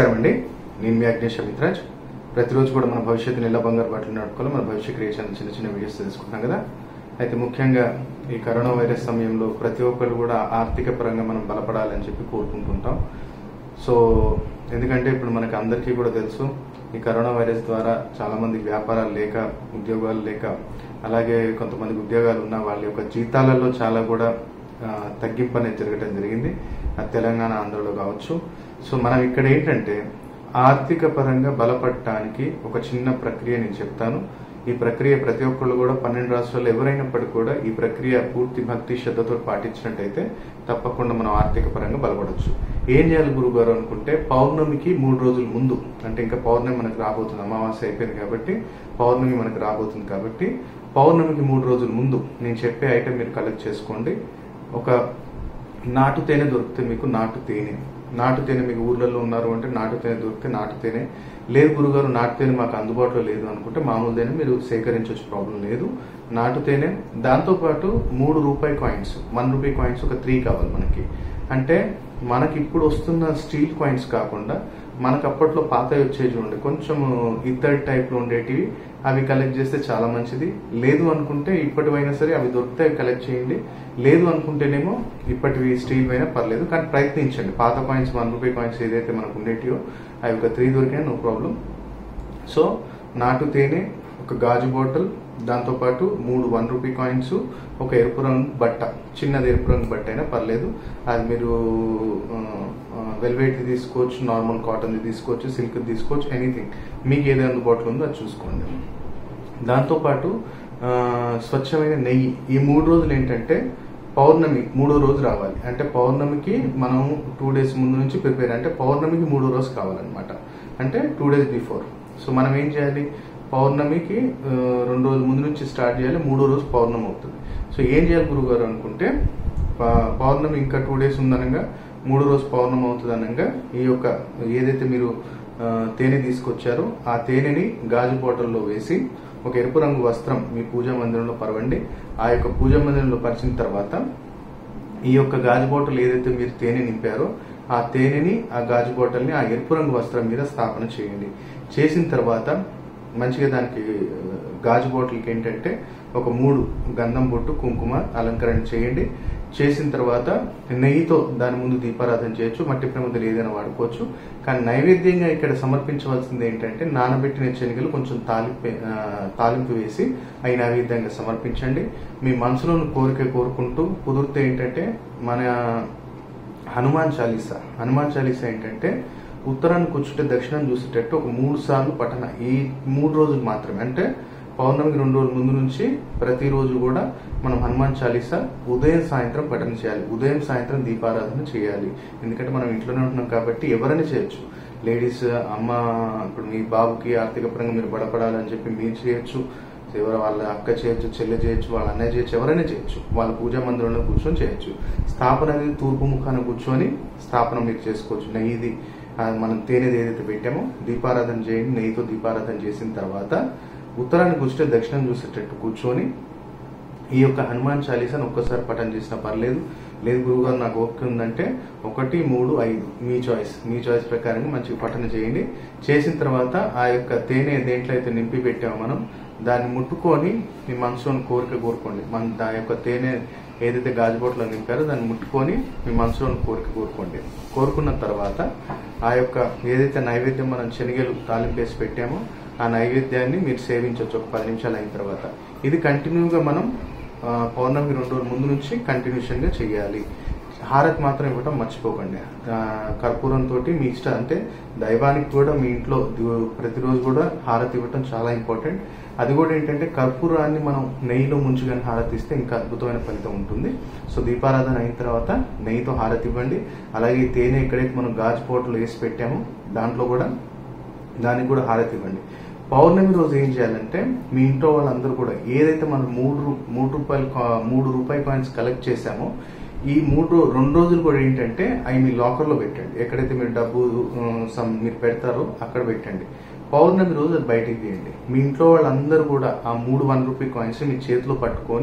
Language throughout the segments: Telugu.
నమస్కారం అండి నేను మీ అగ్నేష్ అమిత్రాజ్ ప్రతిరోజు కూడా మన భవిష్యత్తుని ఎలా బంగారు బాటలు నడుపుకోవాలో మన భవిష్య క్రియేషన్ చిన్న చిన్న వీడియోస్ తెలుసుకుంటాం కదా అయితే ముఖ్యంగా ఈ కరోనా వైరస్ సమయంలో ప్రతి ఒక్కరు కూడా ఆర్థిక పరంగా మనం బలపడాలని చెప్పి కోరుకుంటుంటాం సో ఎందుకంటే ఇప్పుడు మనకి అందరికీ కూడా తెలుసు ఈ కరోనా వైరస్ ద్వారా చాలా మంది వ్యాపారాలు లేక ఉద్యోగాలు లేక అలాగే కొంతమందికి ఉద్యోగాలు ఉన్న వాళ్ళ యొక్క జీతాలలో చాలా కూడా ఆ, తగ్గింపు అనేది జరగడం జరిగింది అది తెలంగాణ ఆంధ్రలో కావచ్చు సో మనం ఇక్కడ ఏంటంటే ఆర్థిక పరంగా బలపడటానికి ఒక చిన్న ప్రక్రియ నేను చెప్తాను ఈ ప్రక్రియ ప్రతి ఒక్కళ్ళు కూడా పన్నెండు రాష్ట్రాల్లో ఎవరైనప్పటికీ కూడా ఈ ప్రక్రియ పూర్తి భక్తి శ్రద్ధతో పాటించినట్టయితే తప్పకుండా మనం ఆర్థిక పరంగా బలపడవచ్చు ఏం చేయాలి గురువు గారు అనుకుంటే పౌర్ణమికి మూడు రోజుల ముందు అంటే ఇంకా పౌర్ణమి మనకు రాబోతుంది అమావాస్య అయిపోయింది కాబట్టి పౌర్ణమి మనకు రాబోతుంది కాబట్టి పౌర్ణమికి మూడు రోజుల ముందు నేను చెప్పే ఐటెం మీరు కలెక్ట్ చేసుకోండి ఒక నాటు తేనె దొరికితే మీకు నాటు తేనె నాటు తేనె మీకు ఊర్లలో ఉన్నారు అంటే నాటు తేనె దొరికితే నాటు తేనె లేదు గురుగారు నాటు తేనె మాకు అందుబాటులో లేదు అనుకుంటే మామూలు తేనె మీరు సేకరించవచ్చు ప్రాబ్లం లేదు నాటు తేనె దాంతోపాటు మూడు రూపాయి కాయిన్స్ వన్ రూపీ కాయిన్స్ ఒక త్రీ కావాలి మనకి అంటే మనకి ఇప్పుడు వస్తున్న స్టీల్ కాయిన్స్ కాకుండా మనకు అప్పట్లో పాత వచ్చే చూడండి కొంచెం ఇత్తడి టైప్లో ఉండేటివి అవి కలెక్ట్ చేస్తే చాలా మంచిది లేదు అనుకుంటే ఇప్పటివైనా సరే అవి దొరికితే అవి కలెక్ట్ చేయండి లేదు అనుకుంటేనేమో ఇప్పటివి స్టీల్ అయినా పర్లేదు కానీ ప్రయత్నించండి పాత కాయిన్స్ వన్ రూపీ కాయిన్స్ ఏదైతే మనకు ఉండేటివో అవి ఒక త్రీ దొరికినా నో ప్రాబ్లం సో నాటు తేనె ఒక గాజు బాటిల్ దాంతోపాటు మూడు వన్ రూపీ కాయిన్స్ ఒక ఎరుపు రంగు బట్ట చిన్నది ఎరుపు రంగు బట్ట అయినా పర్లేదు అది మీరు వెల్వెట్ తీసుకోవచ్చు నార్మల్ కాటన్ తీసుకోవచ్చు సిల్క్ తీసుకోవచ్చు ఎనీథింగ్ మీకు ఏది అందుబాటులో ఉందో అది చూసుకోండి దాంతోపాటు ఆ, స్వచ్ఛమైన నెయ్యి ఈ మూడు రోజులు ఏంటంటే పౌర్ణమి మూడో రోజు రావాలి అంటే పౌర్ణమికి మనం టూ డేస్ ముందు నుంచి ప్రిపేర్ అంటే పౌర్ణమికి మూడో రోజు కావాలన్నమాట అంటే టూ డేస్ బిఫోర్ సో మనం ఏం చేయాలి పౌర్ణమికి ఆ, రెండు రోజుల ముందు నుంచి స్టార్ట్ చేయాలి మూడో రోజు పౌర్ణమి అవుతుంది సో ఏం చేయాలి గురుగారు అనుకుంటే ప- పౌర్ణమి ఇంకా టూ డేస్ ఉందనగా మూడో రోజు పౌర్ణమి అవుతుంది అనగా ఈ యొక్క ఏదైతే మీరు ఆ, తేనె తీసుకొచ్చారో ఆ తేనెని గాజు బాటిల్లో వేసి ఒక ఎరుపు రంగు వస్త్రం మీ పూజా మందిరంలో పరవండి ఆ యొక్క పూజా మందిరంలో పరిచిన తర్వాత ఈ యొక్క గాజు బాటిల్ ఏదైతే మీరు తేనె నింపారో ఆ తేనెని ఆ గాజు బాటిల్ని ఆ ఎరుపు రంగు వస్త్రం మీద స్థాపన చేయండి చేసిన తర్వాత మంచిగా దానికి ఆ, గాజు బాటిల్కి ఏంటంటే ఒక మూడు గంధం బొట్టు కుంకుమ అలంకరణ చేయండి చేసిన తర్వాత నెయ్యితో దాని ముందు దీపారాధన చేయొచ్చు మట్టి ప్రమిదలు ఏదైనా వాడుకోవచ్చు కానీ నైవేద్యంగా ఇక్కడ సమర్పించవలసింది ఏంటంటే నానబెట్టిన శనగలు కొంచెం తాలింపు ఆ, తాలింపు వేసి అవి నైవేద్యంగా సమర్పించండి మీ మనసులోని కోరిక కోరుకుంటూ కుదిరితే ఏంటంటే మన హనుమాన్ చాలీసా హనుమాన్ చాలీసా ఏంటంటే ఉత్తరాన్ని కూర్చుంటే దక్షిణం చూసేటట్టు ఒక మూడు సార్లు పఠన ఈ మూడు రోజులు మాత్రమే అంటే పౌర్ణమికి రెండు రోజుల ముందు నుంచి ప్రతిరోజు కూడా మనం హనుమాన్ చాలీసా ఉదయం సాయంత్రం పఠన చేయాలి ఉదయం సాయంత్రం దీపారాధన చేయాలి ఎందుకంటే మనం ఇంట్లోనే ఉంటున్నాం కాబట్టి ఎవరైనా చేయొచ్చు లేడీస్ అమ్మ ఇప్పుడు మీ బాబుకి ఆర్థిక పరంగా మీరు బలపడాలని చెప్పి మీరు చేయొచ్చు ఎవరు వాళ్ళ అక్క చేయొచ్చు చెల్లె చేయొచ్చు వాళ్ళ అన్నయ్య చేయొచ్చు ఎవరైనా చేయొచ్చు వాళ్ళ పూజా మందిరంలో కూర్చొని చేయొచ్చు స్థాపన అనేది తూర్పు ముఖాన కూర్చొని స్థాపన మీరు చేసుకోవచ్చు నెయ్యిది ఆ, మనం తేనెది ఏదైతే పెట్టామో దీపారాధన చేయండి నెయ్యితో దీపారాధన చేసిన తర్వాత ఉత్తరాన్ని కూర్చుంటే దక్షిణం చూసేటట్టు కూర్చొని ఈ యొక్క హనుమాన్ చాలీసాను ఒక్కసారి పఠనం చేసినా పర్లేదు లేదు గురువుగారు నాకు ఓపిక ఉందంటే ఒకటి మూడు ఐదు మీ చాయిస్ మీ చాయిస్ ప్రకారంగా మంచిగా పఠన చేయండి చేసిన తర్వాత ఆ యొక్క తేనె దేంట్లో అయితే నింపి పెట్టామో మనం దాన్ని ముట్టుకొని మీ మనసులోని కోరిక కోరుకోండి మన ఆ యొక్క తేనె ఏదైతే గాజుబోట్లో నింపారో దాన్ని ముట్టుకొని మీ మనసులోని కోరిక కోరుకోండి కోరుకున్న తర్వాత ఆ యొక్క ఏదైతే నైవేద్యం మనం శనగలు తాలింపు వేసి పెట్టామో ఆ నైవేద్యాన్ని మీరు సేవించవచ్చు ఒక పది నిమిషాలు అయిన తర్వాత ఇది కంటిన్యూగా మనం ఆ, పౌర్ణమి రెండు రోజుల ముందు నుంచి కంటిన్యూషన్ గా చేయాలి హారతి మాత్రం ఇవ్వటం మర్చిపోకండి ఆ, కర్పూరంతో మీ ఇష్టం అంటే దైవానికి కూడా మీ ఇంట్లో ది- ప్రతిరోజు కూడా హారతి ఇవ్వటం చాలా ఇంపార్టెంట్ అది కూడా ఏంటంటే కర్పూరాన్ని మనం నెయ్యిలో ముంచుకొని హారతి ఇస్తే ఇంకా అద్భుతమైన ఫలితం ఉంటుంది సో దీపారాధన అయిన తర్వాత నెయ్యితో హారతి ఇవ్వండి అలాగే ఈ తేనె ఎక్కడైతే మనం గాజు పోటలు వేసి పెట్టామో దాంట్లో కూడా దానికి కూడా హారతి ఇవ్వండి పౌర్ణమి రోజు ఏం చేయాలంటే మీ ఇంట్లో వాళ్ళందరూ కూడా ఏదైతే మనం మూడు రూ- మూడు రూపాయలు కా- మూడు రూపాయి కాయిన్స్ కలెక్ట్ చేశామో ఈ మూడు రో- రెండు రోజులు కూడా ఏంటంటే అవి మీ లాకర్లో పెట్టండి ఎక్కడైతే మీరు డబ్బు ఆ, సమ్ మీరు పెడతారో అక్కడ పెట్టండి పౌర్ణమి రోజు అది బయటికి తీయండి మీ ఇంట్లో వాళ్ళందరూ కూడా ఆ మూడు వన్ రూపీ కాయిన్స్ మీ చేతిలో పట్టుకొని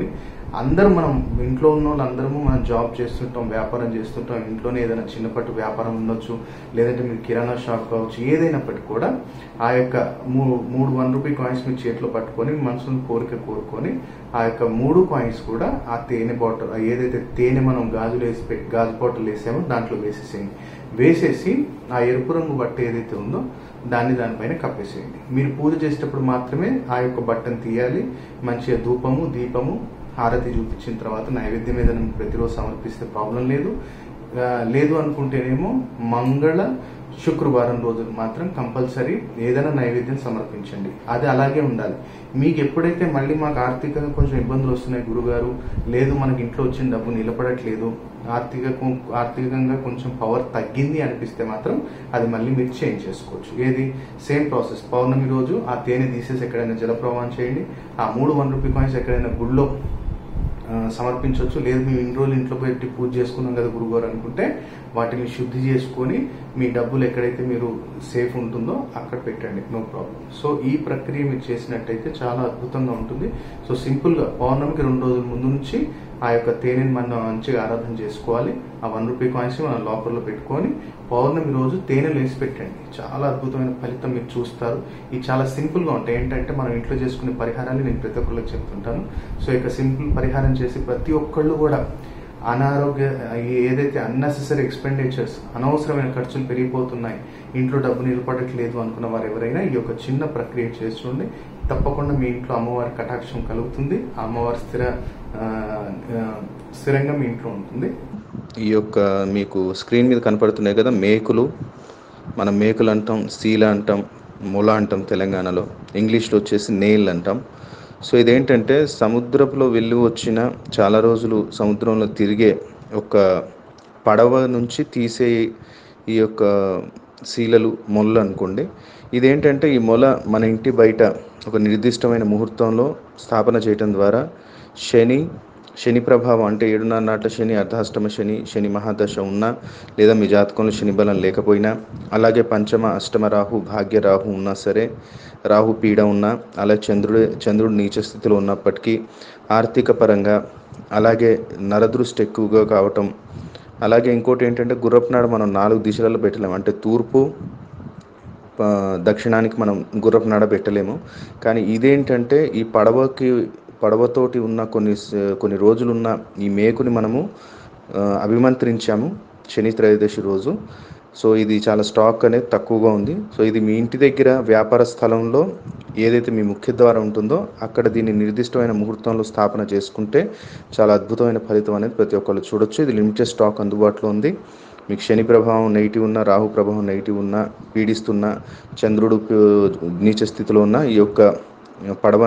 అందరం మనం ఇంట్లో ఉన్న వాళ్ళందరము మనం జాబ్ చేస్తుంటాం వ్యాపారం చేస్తుంటాం ఇంట్లోనే ఏదైనా చిన్నపట్టు వ్యాపారం ఉండొచ్చు లేదంటే మీరు కిరాణా షాప్ కావచ్చు ఏదైనప్పటికీ కూడా ఆ యొక్క మూడు మూడు వన్ రూపీ కాయిన్స్ మీ చేతిలో పట్టుకొని మీ మనసులో కోరిక కోరుకొని ఆ యొక్క మూడు కాయిన్స్ కూడా ఆ తేనె బాటిల్ ఏదైతే తేనె మనం గాజులు వేసి పెట్టి గాజు బాటిల్ వేసామో దాంట్లో వేసేసేయండి వేసేసి ఆ ఎరుపు రంగు బట్ట ఏదైతే ఉందో దాన్ని దానిపైన కప్పేసేయండి మీరు పూజ చేసేటప్పుడు మాత్రమే ఆ యొక్క బట్టను తీయాలి మంచిగా ధూపము దీపము హారతి చూపించిన తర్వాత నైవేద్యం ఏదైనా ప్రతిరోజు సమర్పిస్తే ప్రాబ్లం లేదు ఆ, లేదు అనుకుంటేనేమో మంగళ శుక్రవారం రోజులు మాత్రం కంపల్సరీ ఏదైనా నైవేద్యం సమర్పించండి అది అలాగే ఉండాలి మీకు ఎప్పుడైతే మళ్ళీ మాకు ఆర్థికంగా కొంచెం ఇబ్బందులు వస్తున్నాయి గురుగారు లేదు మనకి ఇంట్లో వచ్చిన డబ్బు నిలబడట్లేదు ఆర్థిక ఆర్థికంగా కొంచెం పవర్ తగ్గింది అనిపిస్తే మాత్రం అది మళ్ళీ మీరు చేంజ్ చేసుకోవచ్చు ఏది సేమ్ ప్రాసెస్ పౌర్ణమి రోజు ఆ తేనె తీసేసి ఎక్కడైనా జలప్రవాహం చేయండి ఆ మూడు వన్ రూపీ కాయిన్స్ ఎక్కడైనా గుళ్ళో ఆ, సమర్పించవచ్చు లేదు మేము ఇన్ని రోజులు ఇంట్లో పెట్టి పూజ చేసుకున్నాం కదా గురుగారు అనుకుంటే వాటిని శుద్ధి చేసుకొని మీ డబ్బులు ఎక్కడైతే మీరు సేఫ్ ఉంటుందో అక్కడ పెట్టండి నో ప్రాబ్లం సో ఈ ప్రక్రియ మీరు చేసినట్టయితే చాలా అద్భుతంగా ఉంటుంది సో సింపుల్గా పౌర్ణమికి రెండు రోజుల ముందు నుంచి ఆ యొక్క తేనెని మనం మంచిగా ఆరాధన చేసుకోవాలి ఆ వన్ రూపీ కాయిన్స్ మనం లాకర్లో పెట్టుకొని పౌర్ణమి రోజు తేనెలు వేసి పెట్టండి చాలా అద్భుతమైన ఫలితం మీరు చూస్తారు ఇది చాలా సింపుల్గా ఉంటాయి ఏంటంటే మనం ఇంట్లో చేసుకునే పరిహారాన్ని నేను ప్రతి ఒక్కరికి చెప్తుంటాను సో ఇక సింపుల్ పరిహారం చేసి ప్రతి ఒక్కళ్ళు కూడా అనారోగ్య ఏదైతే అన్నెసెసరీ ఎక్స్పెండిచర్స్ అనవసరమైన ఖర్చులు పెరిగిపోతున్నాయి ఇంట్లో డబ్బు నిలబడట్లేదు అనుకున్న వారు ఎవరైనా ఈ యొక్క చిన్న ప్రక్రియ చేసి చూడండి తప్పకుండా మీ ఇంట్లో అమ్మవారి కటాక్షం కలుగుతుంది ఆ అమ్మవారి స్థిర ఆ, ఆ, స్థిరంగా మీ ఇంట్లో ఉంటుంది ఈ యొక్క మీకు స్క్రీన్ మీద కనపడుతున్నాయి కదా మేకులు మనం మేకులు అంటాం సీల అంటాం మొల అంటాం తెలంగాణలో ఇంగ్లీష్లో వచ్చేసి నెయిల్ అంటాం సో ఇదేంటంటే సముద్రంలో వెళ్ళి వచ్చిన చాలా రోజులు సముద్రంలో తిరిగే ఒక పడవ నుంచి తీసే ఈ యొక్క శీలలు మొల్ల అనుకోండి ఇదేంటంటే ఈ మొల మన ఇంటి బయట ఒక నిర్దిష్టమైన ముహూర్తంలో స్థాపన చేయటం ద్వారా శని శని ప్రభావం అంటే ఏడున్నర నాట్ల శని అర్ధాష్టమ శని శని మహాదశ ఉన్నా లేదా మీ జాతకంలో శని బలం లేకపోయినా అలాగే పంచమ అష్టమ రాహు భాగ్య రాహు ఉన్నా సరే రాహు పీడ ఉన్నా అలాగే చంద్రుడు చంద్రుడు నీచ స్థితిలో ఉన్నప్పటికీ ఆర్థిక పరంగా అలాగే నరదృష్టి ఎక్కువగా కావటం అలాగే ఇంకోటి ఏంటంటే గుర్రపు నాడ మనం నాలుగు దిశలలో పెట్టలేము అంటే తూర్పు ప- దక్షిణానికి మనం గుర్రపు నాడ పెట్టలేము కానీ ఇదేంటంటే ఈ పడవకి పడవతోటి ఉన్న కొన్ని స- కొన్ని రోజులున్న ఈ మేకుని మనము ఆ, అభిమంత్రించాము శని త్రయోదశి రోజు సో ఇది చాలా స్టాక్ అనేది తక్కువగా ఉంది సో ఇది మీ ఇంటి దగ్గర వ్యాపార స్థలంలో ఏదైతే మీ ముఖ్య ద్వారం ఉంటుందో అక్కడ దీన్ని నిర్దిష్టమైన ముహూర్తంలో స్థాపన చేసుకుంటే చాలా అద్భుతమైన ఫలితం అనేది ప్రతి ఒక్కళ్ళు చూడొచ్చు ఇది లిమిటెడ్ స్టాక్ అందుబాటులో ఉంది మీకు శని ప్రభావం నెగిటివ్ ఉన్న రాహు ప్రభావం నెగిటివ్ ఉన్న పీడిస్తున్న చంద్రుడు ప- నీచ స్థితిలో ఉన్న ఈ యొక్క పడవ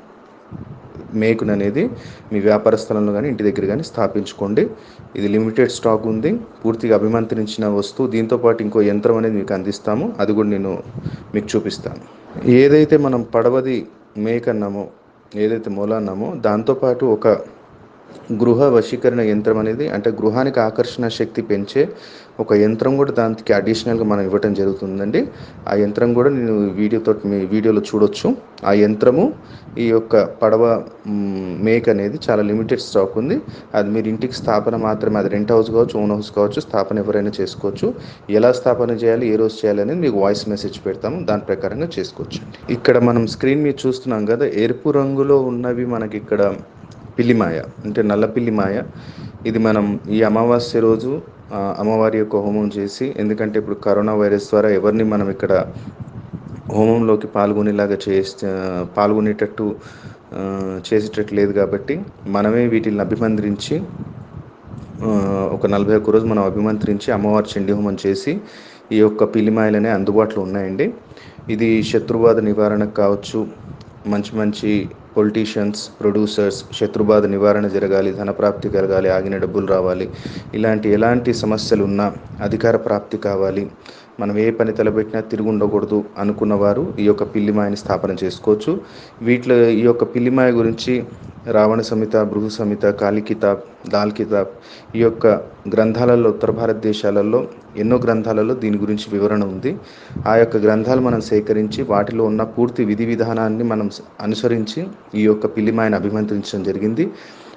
మేకున్ అనేది మీ వ్యాపార స్థలంలో కానీ ఇంటి దగ్గర కానీ స్థాపించుకోండి ఇది లిమిటెడ్ స్టాక్ ఉంది పూర్తిగా అభిమంత్రించిన వస్తువు దీంతో పాటు ఇంకో యంత్రం అనేది మీకు అందిస్తాము అది కూడా నేను మీకు చూపిస్తాను ఏదైతే మనం పడవది మేక్ అన్నామో ఏదైతే మూల అన్నామో దాంతోపాటు ఒక గృహ వశీకరణ యంత్రం అనేది అంటే గృహానికి ఆకర్షణ శక్తి పెంచే ఒక యంత్రం కూడా దానికి అడిషనల్గా మనం ఇవ్వటం జరుగుతుందండి ఆ యంత్రం కూడా నేను వీడియోతో మీ వీడియోలో చూడొచ్చు ఆ యంత్రము ఈ యొక్క పడవ మ్, మేక్ అనేది చాలా లిమిటెడ్ స్టాక్ ఉంది అది మీరు ఇంటికి స్థాపన మాత్రమే అది రెంట్ హౌస్ కావచ్చు ఓన్ హౌస్ కావచ్చు స్థాపన ఎవరైనా చేసుకోవచ్చు ఎలా స్థాపన చేయాలి ఏ రోజు చేయాలి అనేది మీకు వాయిస్ మెసేజ్ పెడతాము దాని ప్రకారంగా చేసుకోవచ్చు ఇక్కడ మనం స్క్రీన్ మీద చూస్తున్నాం కదా ఎరుపు రంగులో ఉన్నవి మనకి ఇక్కడ పిల్లిమాయ అంటే నల్ల పిల్లిమాయ ఇది మనం ఈ అమావాస్య రోజు ఆ, అమ్మవారి యొక్క హోమం చేసి ఎందుకంటే ఇప్పుడు కరోనా వైరస్ ద్వారా ఎవరిని మనం ఇక్కడ హోమంలోకి పాల్గొనేలాగా చేస్తే పాల్గొనేటట్టు ఆ, చేసేటట్టు లేదు కాబట్టి మనమే వీటిని అభిమంత్రించి ఆ, ఒక నలభై ఒక్క రోజు మనం అభిమంత్రించి అమ్మవారి చండీ హోమం చేసి ఈ యొక్క పిల్లిమాయలనే అందుబాటులో ఉన్నాయండి ఇది శత్రుబాధ నివారణకు కావచ్చు మంచి మంచి పొలిటీషియన్స్ ప్రొడ్యూసర్స్ శత్రుబాధ నివారణ జరగాలి ధనప్రాప్తి కలగాలి ఆగిన డబ్బులు రావాలి ఇలాంటి ఎలాంటి సమస్యలు ఉన్నా అధికార ప్రాప్తి కావాలి మనం ఏ పని తలపెట్టినా తిరిగి ఉండకూడదు అనుకున్న వారు ఈ యొక్క పిల్లిమాయని స్థాపన చేసుకోవచ్చు వీటిలో ఈ యొక్క పిల్లిమాయ గురించి రావణ సంహిత భృగు సంహిత కాళీ కితాబ్ దాల్ కితాబ్ ఈ యొక్క గ్రంథాలలో ఉత్తర భారతదేశాలలో ఎన్నో గ్రంథాలలో దీని గురించి వివరణ ఉంది ఆ యొక్క గ్రంథాలు మనం సేకరించి వాటిలో ఉన్న పూర్తి విధి విధానాన్ని మనం స- అనుసరించి ఈ యొక్క పిల్లిమాయను అభిమంత్రించడం జరిగింది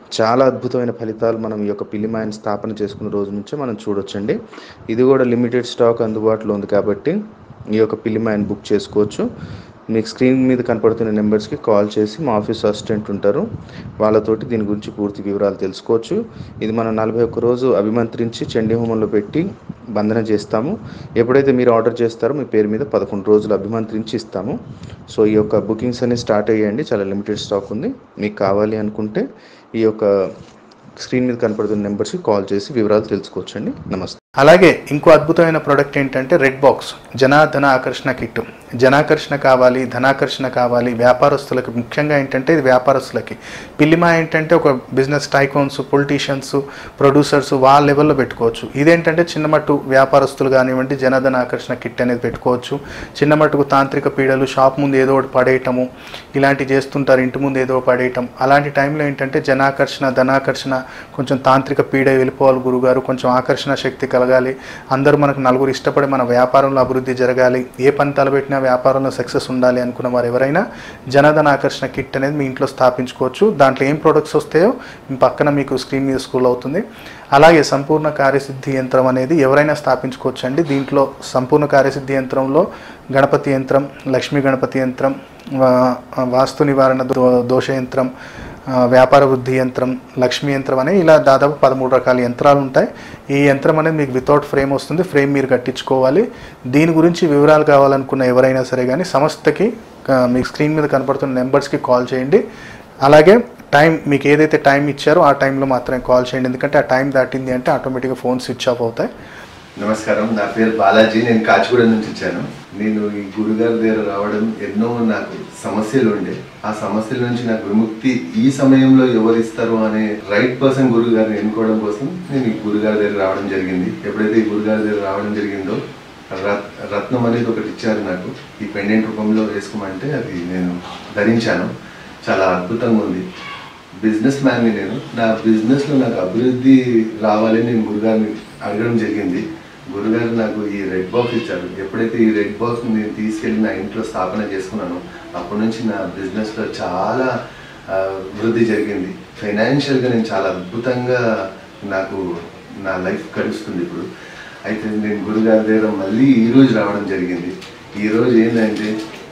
చాలా అద్భుతమైన ఫలితాలు మనం ఈ యొక్క పిల్లిమాయని స్థాపన చేసుకున్న రోజు నుంచే మనం చూడొచ్చండి ఇది కూడా లిమిటెడ్ స్టాక్ అందుబాటులో ఉంది కాబట్టి ఈ యొక్క పిల్లిమాయని బుక్ చేసుకోవచ్చు మీకు స్క్రీన్ మీద కనపడుతున్న నెంబర్స్కి కాల్ చేసి మా ఆఫీస్ అసిస్టెంట్ ఉంటారు వాళ్ళతోటి దీని గురించి పూర్తి వివరాలు తెలుసుకోవచ్చు ఇది మనం నలభై ఒక్క రోజు అభిమంత్రించి చండీ హోమంలో పెట్టి బంధన చేస్తాము ఎప్పుడైతే మీరు ఆర్డర్ చేస్తారో మీ పేరు మీద పదకొండు రోజులు అభిమంత్రించి ఇస్తాము సో ఈ యొక్క బుకింగ్స్ అనేవి స్టార్ట్ అయ్యాయండి చాలా లిమిటెడ్ స్టాక్ ఉంది మీకు కావాలి అనుకుంటే ఈ యొక్క స్క్రీన్ మీద కనపడుతున్న నెంబర్స్కి కాల్ చేసి వివరాలు తెలుసుకోవచ్చండి నమస్తే అలాగే ఇంకో అద్భుతమైన ప్రోడక్ట్ ఏంటంటే రెడ్ బాక్స్ జనాధన ఆకర్షణ కిట్ జనాకర్షణ కావాలి ధనాకర్షణ కావాలి వ్యాపారస్తులకు ముఖ్యంగా ఏంటంటే ఇది వ్యాపారస్తులకి పిల్లిమా ఏంటంటే ఒక బిజినెస్ టైకోన్స్ పొలిటీషియన్స్ ప్రొడ్యూసర్స్ వాళ్ళ లెవెల్లో పెట్టుకోవచ్చు ఇదేంటంటే చిన్నమట్టు వ్యాపారస్తులు కానివ్వండి జనధన ఆకర్షణ కిట్ అనేది పెట్టుకోవచ్చు చిన్నమట్టుకు తాంత్రిక పీడలు షాప్ ముందు ఏదో ఒకటి పడేయటము ఇలాంటివి చేస్తుంటారు ఇంటి ముందు ఏదో పడేయటం అలాంటి టైంలో ఏంటంటే జనాకర్షణ ధనాకర్షణ కొంచెం తాంత్రిక పీడ వెళ్ళిపోవాలి గురుగారు కొంచెం ఆకర్షణ శక్తి కలగాలి అందరూ మనకు నలుగురు ఇష్టపడి మన వ్యాపారంలో అభివృద్ధి జరగాలి ఏ పని తలపెట్టినా వ్యాపారంలో సక్సెస్ ఉండాలి అనుకున్న వారు ఎవరైనా జనధన ఆకర్షణ కిట్ అనేది మీ ఇంట్లో స్థాపించుకోవచ్చు దాంట్లో ఏం ప్రొడక్ట్స్ వస్తాయో మీ పక్కన మీకు స్క్రీన్ మీద స్కూల్ అవుతుంది అలాగే సంపూర్ణ కార్యసిద్ధి యంత్రం అనేది ఎవరైనా స్థాపించుకోవచ్చు అండి దీంట్లో సంపూర్ణ కార్యసిద్ధి యంత్రంలో గణపతి యంత్రం లక్ష్మీ గణపతి యంత్రం వా- వాస్తు నివారణ దో- దోష యంత్రం ఆ, వ్యాపార వృద్ధి యంత్రం లక్ష్మీ యంత్రం అనే ఇలా దాదాపు పదమూడు రకాల యంత్రాలు ఉంటాయి ఈ యంత్రం అనేది మీకు వితౌట్ ఫ్రేమ్ వస్తుంది ఫ్రేమ్ మీరు కట్టించుకోవాలి దీని గురించి వివరాలు కావాలనుకున్న ఎవరైనా సరే కానీ సంస్థకి ఆ, మీకు స్క్రీన్ మీద కనపడుతున్న నెంబర్స్కి కాల్ చేయండి అలాగే టైం మీకు ఏదైతే టైం ఇచ్చారో ఆ టైంలో మాత్రమే కాల్ చేయండి ఎందుకంటే ఆ టైం దాటింది అంటే ఆటోమేటిక్గా ఫోన్ స్విచ్ ఆఫ్ అవుతాయి నమస్కారం నా పేరు బాలాజీ నేను కాచిగూడ నుంచి వచ్చాను నేను ఈ గురుగారి దగ్గర రావడం ఎన్నో నాకు సమస్యలు ఉండే ఆ సమస్యల నుంచి నాకు విముక్తి ఈ సమయంలో ఎవరు ఇస్తారు అనే రైట్ పర్సన్ గురువు గారిని ఎన్నుకోవడం కోసం నేను ఈ గురుగారి దగ్గర రావడం జరిగింది ఎప్పుడైతే ఈ గురుగారి దగ్గర రావడం జరిగిందో రత్- రత్నం అనేది ఒకటి ఇచ్చారు నాకు ఈ పెండెంట్ రూపంలో వేసుకోమంటే అది నేను ధరించాను చాలా అద్భుతంగా ఉంది బిజినెస్ మ్యాన్ని నేను నా బిజినెస్లో నాకు అభివృద్ధి రావాలని నేను గురుగారిని అడగడం జరిగింది గురుగారు నాకు ఈ రెడ్ బాక్స్ ఇచ్చారు ఎప్పుడైతే ఈ రెడ్ బాక్స్ నేను తీసుకెళ్ళి నా ఇంట్లో స్థాపన చేసుకున్నానో అప్పటి నుంచి నా బిజినెస్లో చాలా ఆ, వృద్ధి జరిగింది ఫైనాన్షియల్గా నేను చాలా అద్భుతంగా నాకు నా లైఫ్ గడుస్తుంది ఇప్పుడు అయితే నేను గురుగారి దగ్గర మళ్ళీ ఈ రోజు రావడం జరిగింది ఈ రోజు ఏంటంటే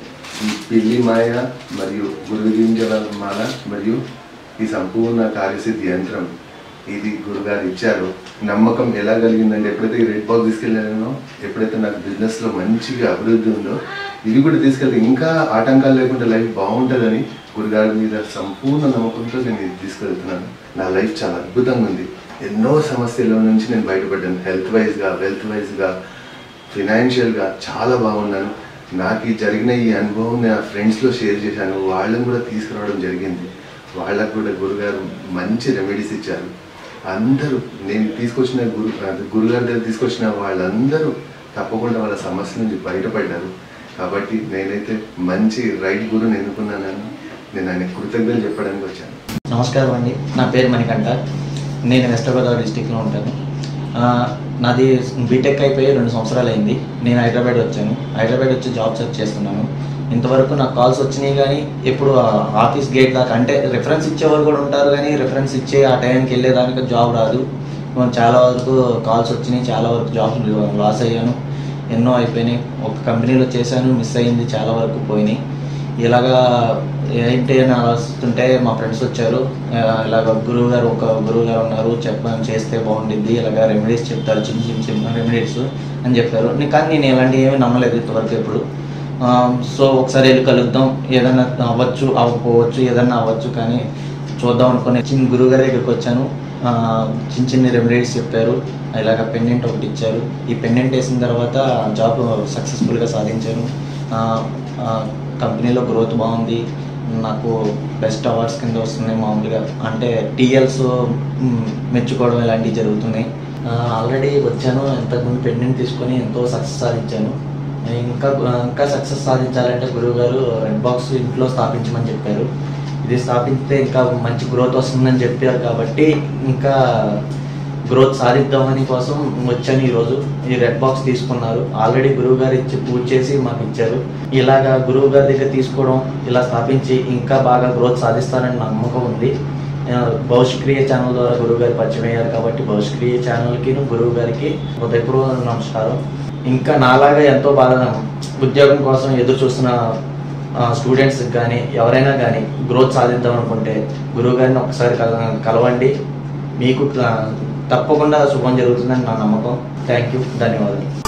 ఈ పిల్లి మాయ మరియు గురుగింజల మాల మరియు ఈ సంపూర్ణ కార్యసిద్ధి యంత్రం ఇది గురుగారు ఇచ్చారు నమ్మకం ఎలా కలిగిందంటే ఎప్పుడైతే ఈ రెడ్ బాక్స్ తీసుకెళ్ళానో ఎప్పుడైతే నాకు బిజినెస్లో మంచిగా అభివృద్ధి ఉందో ఇవి కూడా తీసుకెళ్తే ఇంకా ఆటంకాలు లేకుండా లైఫ్ బాగుంటుందని గురుగారి మీద సంపూర్ణ నమ్మకంతో నేను ఇది తీసుకెళ్తున్నాను నా లైఫ్ చాలా అద్భుతంగా ఉంది ఎన్నో సమస్యల నుంచి నేను బయటపడ్డాను హెల్త్ వైజ్గా వెల్త్ వైజ్గా ఫినాన్షియల్గా చాలా బాగున్నాను నాకు ఈ జరిగిన ఈ అనుభవం నా ఫ్రెండ్స్లో షేర్ చేశాను వాళ్ళని కూడా తీసుకురావడం జరిగింది వాళ్ళకు కూడా గురుగారు మంచి రెమెడీస్ ఇచ్చారు అందరూ నేను తీసుకొచ్చిన గురు అది గురుగారి దగ్గర తీసుకొచ్చిన వాళ్ళందరూ తప్పకుండా వాళ్ళ సమస్య నుంచి బయటపడ్డారు కాబట్టి నేనైతే మంచి రైట్ గురుని ఎన్నుకున్నానని నేను ఆయన కృతజ్ఞతలు చెప్పడానికి వచ్చాను నమస్కారం అండి నా పేరు మణికంఠ నేను వెస్ట్ గోదావరి డిస్టిక్లో ఉంటాను ఆ, నాది బీటెక్ అయిపోయి రెండు సంవత్సరాలు అయింది నేను హైదరాబాద్ వచ్చాను హైదరాబాద్ వచ్చి జాబ్ సెర్చ్ చేస్తున్నాను ఇంతవరకు నాకు కాల్స్ వచ్చినాయి కానీ ఎప్పుడు ఆ ఆఫీస్ గేట్ దాకా అంటే రిఫరెన్స్ ఇచ్చేవారు కూడా ఉంటారు కానీ రిఫరెన్స్ ఇచ్చే ఆ టైంకి వెళ్ళేదానికి జాబ్ రాదు మనం చాలా వరకు కాల్స్ వచ్చినాయి చాలా వరకు జాబ్స్ లాస్ అయ్యాను ఎన్నో అయిపోయినాయి ఒక కంపెనీలో చేశాను మిస్ అయింది చాలా వరకు పోయినాయి ఇలాగా ఏంటి అని ఆలోచిస్తుంటే మా ఫ్రెండ్స్ వచ్చారు ఆ, ఇలాగ గురువు గారు ఒక గురువు గారు ఉన్నారు చెప్పని చేస్తే బాగుంటుంది ఇలాగ రెమెడీస్ చెప్తారు చిన్న చిన్న చిన్న రెమెడీస్ అని చెప్పారు నీ- కానీ నేను ఇలాంటివి ఏమీ నమ్మలేదు ఇంతవరకు ఎప్పుడు ఆ, సో ఒకసారి వెళ్ళి కలుద్దాం ఏదైనా అవ్వచ్చు అవ్వకపోవచ్చు ఏదైనా అవ్వచ్చు కానీ చూద్దాం అనుకుని చిన్న గురువు గారి దగ్గరికి వచ్చాను ఆ, చిన్న చిన్న రెమెడీస్ చెప్పారు ఇలాగ పెండెంట్ ఒకటి ఇచ్చారు ఈ పెండెంట్ వేసిన తర్వాత జాబ్ సక్సెస్ఫుల్గా సాధించాను ఆ, ఆ, కంపెనీలో గ్రోత్ బాగుంది నాకు బెస్ట్ అవార్డ్స్ కింద వస్తున్నాయి మామూలుగా అంటే టీఎల్స్ మెచ్చుకోవడం ఇలాంటివి జరుగుతున్నాయి ఆల్రెడీ వచ్చాను ఇంతకుముందు పెండెంట్ తీసుకొని ఎంతో సక్సెస్ సాధించాను ఇంకా ఇంకా సక్సెస్ సాధించాలంటే గురువు గారు రెడ్ బాక్స్ ఇంట్లో స్థాపించమని చెప్పారు ఇది స్థాపిస్తే ఇంకా మంచి గ్రోత్ వస్తుందని చెప్పారు కాబట్టి ఇంకా గ్రోత్ సాధిద్దామని కోసం వచ్చాను ఈరోజు ఈ రెడ్ బాక్స్ తీసుకున్నారు ఆల్రెడీ గురువు గారు ఇచ్చి పూజ చేసి మాకు ఇచ్చారు ఇలాగా గురువు గారి దగ్గర తీసుకోవడం ఇలా స్థాపించి ఇంకా బాగా గ్రోత్ సాధిస్తారని నమ్మకం ఉంది ఆ, భవిష్క్రియ ఛానల్ ద్వారా గురువు గారు పరిచయం అయ్యారు కాబట్టి భవిష్క్రియ ఛానల్కి గురువు గారికి హృదయపూర్వక నమస్కారం ఇంకా నాలాగా ఎంతో బాధ ఉద్యోగం కోసం ఎదురు చూస్తున్న స్టూడెంట్స్కి కానీ ఎవరైనా కానీ గ్రోత్ సాధిద్దాం అనుకుంటే గురువు గారిని ఒకసారి కల- కలవండి మీకు ఆ, తప్పకుండా శుభం జరుగుతుందని నా నమ్మకం థ్యాంక్ యూ ధన్యవాదాలు